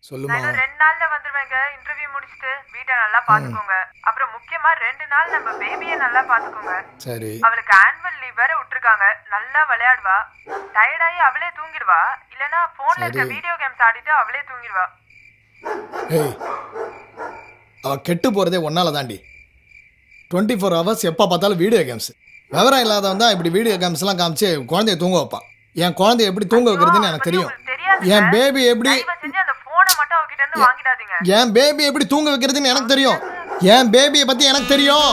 சொல்லுமா நான் இன்னும் ரெண்டு நாள்ல வந்துருவேங்க இன்டர்வியூ முடிச்சுட்டு வீட்டை நல்லா பாத்துக்கோங்க அப்புறம் முக்கியமா ரெண்டு நாள் நம்ம பேபியை நல்லா பாத்துக்கோங்க சரி அவளுக்கு ஆனுவல் லீவ் வேற விட்டுருக்காங்க நல்லா விளையாடுவா டயர்டாயி அவளே தூங்கிடுவா இல்லனா போன்ல இருக்க சரி. வீடியோ கேம்ஸ் ஆடிட்டு அவளே தூங்கிடுவா ஏய் அவ கெட்டு போகிறதே ஒன்னால தாண்டி டுவெண்ட்டி ஃபோர் ஹவர்ஸ் எப்போ பார்த்தாலும் வீடியோ கேம்ஸ் விவரம் இல்லாதவன் தான் இப்படி வீடியோ கேம்ஸ்லாம் காமிச்சு குழந்தைய தூங்க வைப்பான் என் குழந்தைய எப்படி தூங்க வைக்கிறதுன்னு எனக்கு தெரியும் உங்களுக்கு தெரியாதுங்க. என் பேபி எப்படி தயவு செஞ்சு அந்த போனை மட்டும் அவகிட்ட இருந்து வாங்கிடாதீங்க என் பேபி எப்படி தூங்க வைக்கிறதுன்னு எனக்கு தெரியும் என் பேபியை பற்றி எனக்கு தெரியும்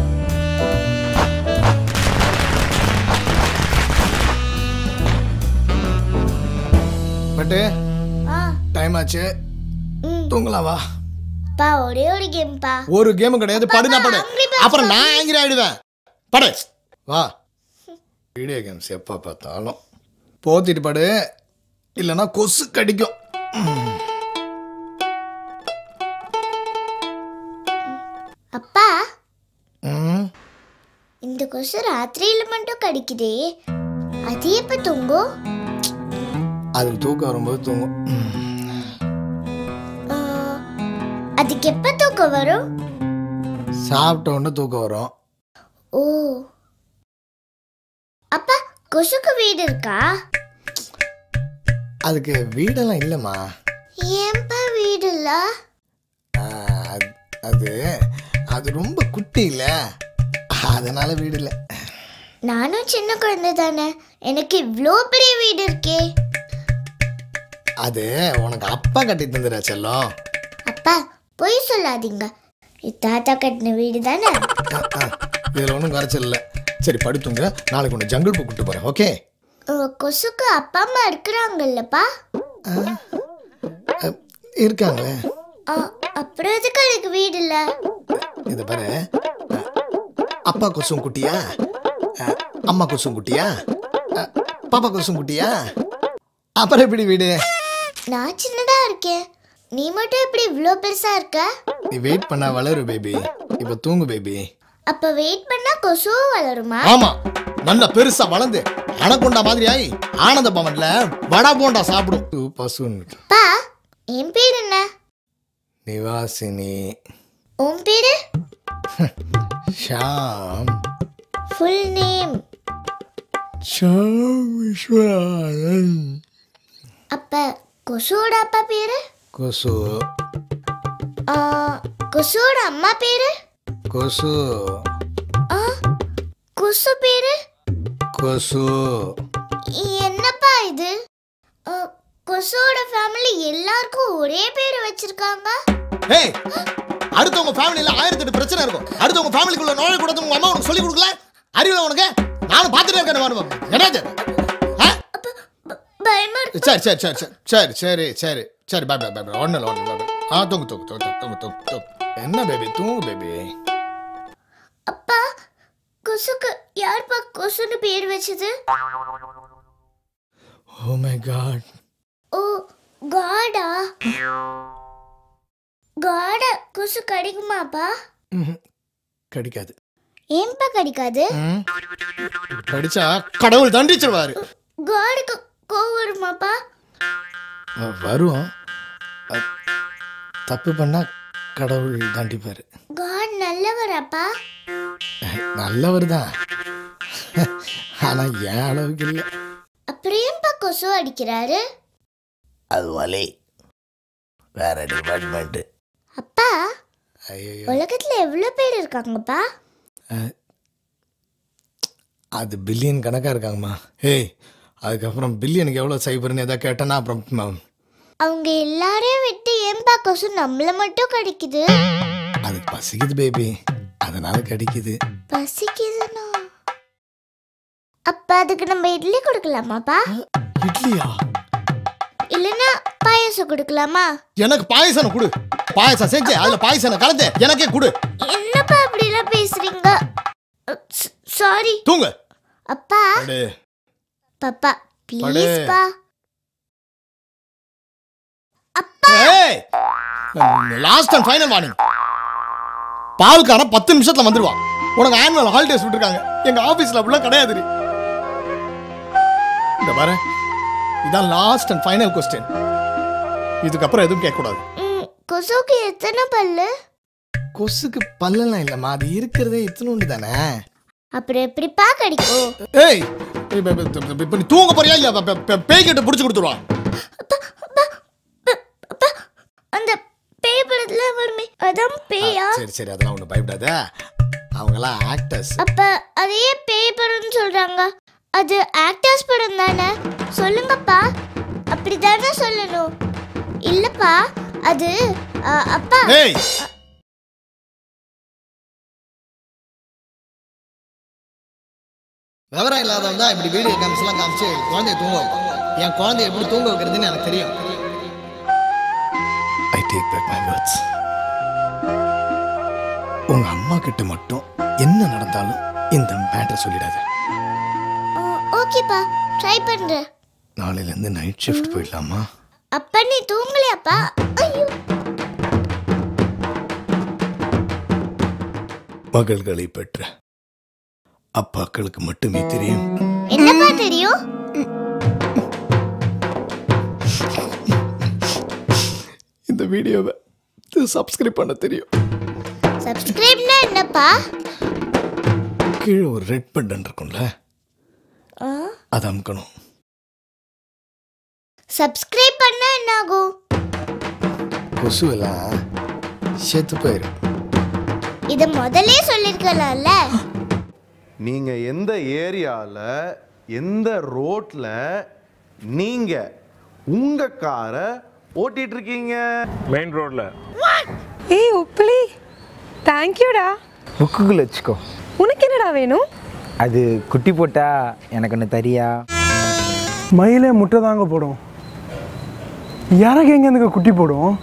பட்டு ஆ டைம் ஆச்சு ம் தூங்கலாம் வா பா ஒரே ஒரு கேம் பா ஒரு கேமும் கிடையாது படுனா படு Angry Birds அப்புறம் நான் ஆங்கிரி ஆயிடுவேன் படு வா வீடியோ கேம்ஸ் எப்போ பார்த்தாலும் போத்திட்டு படு இல்லைன்னா கொசு கடிக்கும் அப்பா ம், இந்த கொசு ராத்திரியில மட்டும் கடிக்குதே அது எப்ப தூங்கும் அதுக்கு தூக்கம் வரும்போது தூங்கும் ம். ஆ, அதுக்கு எப்ப தூக்கம் வரும் சாப்பிட்ட உடனே தூக்கம் வரும் ஓ அப்பா கொசுக்கு வீடு இருக்கா அதுக்கு வீடெல்லாம் இல்லைம்மா ஏன்பா வீடு இல்ல ஆ, அது- அது அது ரொம்ப குட்டி இல்லை அதனால வீடு இல்லை நானும் சின்ன குழந்தை தானே எனக்கு இவ்வளோ பெரிய வீடு இருக்கே அது உனக்கு அப்பா கட்டி தந்துடா செல்லம் அப்பா பொய் சொல்லாதீங்க இது தாத்தா கட்டின வீடு தானே இதில் ஒன்றும் குறைச்சல் இல்லை சரி படுத்துங்க நாளைக்கு ஒன்று ஜங்கிள் புக் கூட்டு போகிறேன் ஓகே உங்க கொசுக்கு அப்பா அம்மா இருக்கிறாங்கல்லப்பா இருக்காங்களே ஆ, அப்புறம் எதுக்கு அதுக்கு வீடு இல்ல இதை பாரு அஹ், அப்பா கொசும் குட்டியா அஹ், அம்மா கொசும் குட்டியா அஹ், பாப்பா கொசும் குட்டியா அப்புறம் எப்படி வீடு நான் சின்னதா இருக்கேன் நீ மட்டும் எப்படி இவ்வளோ பெருசா இருக்க நீ வெயிட் பண்ணா வளரு பேபி இப்போ தூங்கு பேபி அப்ப வெயிட் பண்ணா கொசுவும் வளருமா ஆமா நல்ல பெருசா வளர்ந்து அணக்கொண்டா மாதிரி ஆயி ஆனந்த பவன்ல வடா போண்டா சாப்பிடும் பசுன்னு பா என் பேர் என்ன நிவாசினி உன் பேரு ஷாம் ஃபுல் நேம் ஷாம் விஸ்வநாதன் அப்ப கொசுவோட அப்பா பேரு கொசு ஆ, கொசுவோட அம்மா பேரு கொசு ஆ, கொசு பேரு கொசு என்னப்பா இது ஆ, கொசுவோட ஃபேமிலி எல்லாருக்கும் ஒரே பேர் வச்சிருக்காங்க ஏய் அடுத்தவங்க ஃபேமிலியில ஆயிரத்தி எட்டு பிரச்சனை இருக்கும் அடுத்தவங்க ஃபேமிலிக்குள்ள நோய கூடாது உங்க அம்மா உனக்கு சொல்லி கொடுக்கல அறிவில உனக்கு நானும் பார்த்துட்டே இருக்கேன் வருவோம் என்னது ஆ? ப- பயமா இருக்கு சரி சரி சரி சரி சரி சரி சரி சரி பாய் பாய் பாய் ஒன்றும் இல்லை ஒன்றும் இல்லை ஆ தூங்கு தூங்கு தூங்கு தூங்கு தூங்கு தூங்கு என்ன பேபி தூங்கு பேபி அப்பா கொசுக்கு யார்ப்பா கொசுன்னு பேர் வச்சது ஓ மை காட் ஓ காடா காட கொசு கடிக்குமாப்பா கடிக்காது ஏன்பா கடிக்காது ம்? கடிச்சா கடவுள் தண்டிச்சிருவாரு காடுக்கு கோவம் வருமாப்பா வ- வரும் அ- தப்பு பண்ணா கடவுள் தண்டிப்பாரு காட் நல்லவராப்பா நல்லவர் தான் ஆனா என் அளவுக்கு இல்லை அப்புறம் ஏன்பா கொசு அடிக்கிறாரு அது வலி வேற டிபார்ட்மெண்ட் அப்பா ஐயோ உலகத்துல எவ்வளவு பேர் இருக்காங்கப்பா அது பில்லியன் கணக்காக இருக்காங்கம்மா ஏய் அதுக்கப்புறம் பில்லியனுக்கு எவ்வளோ சைபர்னு எதாவது கேட்டேன்னா அப்புறம் ம- அவங்க எல்லாரையும் விட்டு ஏன்பா கொசு நம்மள மட்டும் கடிக்குது அதுக்கு பசிக்குது பேபி அதனால கடிக்குது பசிக்குதுன்னா அப்ப அதுக்கு நம்ம இட்லி கொடுக்கலாமாப்பா இட்லியா இல்லைன்னா பாயாசம் கொடுக்கலாமா எனக்கு பாயசம் கொடு பாயசம் செஞ்சு அதில் பாயசம் கலந்து எனக்கே கொடு என்னப்பா அப்படிலாம் பேசுறீங்க சாரி தூங்கு அப்பா அடே பாப்பா படு. ப்ளீஸ்ப்பா ஏய் லாஸ்ட் அண்ட் ஃபைனல் வார்னிங் பாலுக்கான பத்து நிமிஷத்துல வந்துருவான் உனக்கு ஆனுவல் ஹாலிடேஸ் விட்டுருக்காங்க எங்க ஆபீஸ்ல அப்படிலாம் கிடையாது இந்த பாரு இதான் லாஸ்ட் அண்ட் ஃபைனல் கொஸ்டின் இதுக்கப்புறம் எதுவும் கேட்கக்கூடாது ம், கொசுவுக்கு எத்தனை பல்லு கொசுக்கு பல்லெல்லாம் இல்லைம்மா அது இருக்கிறதே இத்தினோண்டு தானே அப்புறம் எப்படிப்பா கடிக்கும் ஏய் இப்ப- இப்ப- இப்ப- இப்ப நீ தூங்க போறியா இல்ல பே- பே- பேய்கிட்ட புடிச்சு கொடுத்துருவான் அந்த பேய் படத்துல வருமே அதான் பேயா சரி சரி அதெல்லாம் ஒன்றும் பயப்படாத அவங்கெல்லாம் ஆக்டர்ஸ் அப்ப அதையே பேய் படம்னு சொல்றாங்க அது ஆக்டர்ஸ் படம் தானே சொல்லுங்கப்பா அப்படிதானே சொல்லணும் இல்லப்பா அது அ, அப்பா ஏய் விவரம் இல்லாதவன் தான் இப்படி வீடியோ கேம்ஸ் எல்லாம் காமிச்சு குழந்தைய தூங்க வைப்பான் என் குழந்தைய எப்படி தூங்க வைக்கிறதுன்னு எனக்கு தெரியும் I take back my words உங்க அம்மா கிட்ட மட்டும் என்ன நடந்தாலும் இந்த மேட்டர் சொல்லிடாத அ, ஓகேப்பா ட்ரை பண்றேன் நாளையில இருந்து நைட் ஷிஃப்ட் போயிடலாமா அப்பா நீ தூங்கலையாப்பா ஐயோ மகள்களை பெற்ற அப்பாக்களுக்கு மட்டுமே தெரியும் என்னப்பா தெரியும் இந்த வீடியோவை சப்ஸ்கிரைப் பண்ண தெரியும் சப்ஸ்கிரைப்னா என்னப்பா கீழே ஒரு ரெட் பட்டன் இருக்கும்ல ஆ, அதை அமுக்கணும் சப்ஸ்கிரைப் பண்ணா என்ன ஆகும் கொசுவெல்லாம் செத்து போயிடும் இத முதல்ல சொல்லிருக்கலாம்ல நீங்க எந்த ஏரியால எந்த ரோட்ல நீங்க உங்க காரை ஓட்டிட்டு இருக்கீங்க மெயின் ரோட்ல ஏய் உப்ளி தேங்க்யூடா புக்குக்குள்ள வச்சுக்கோ உனக்கு என்னடா வேணும் அது குட்டி போட்டா எனக்கு ஒன்று தரியா மயிலே முட்டை தாங்க போடும் இறகு எங்கேருந்துங்க குட்டி போடும்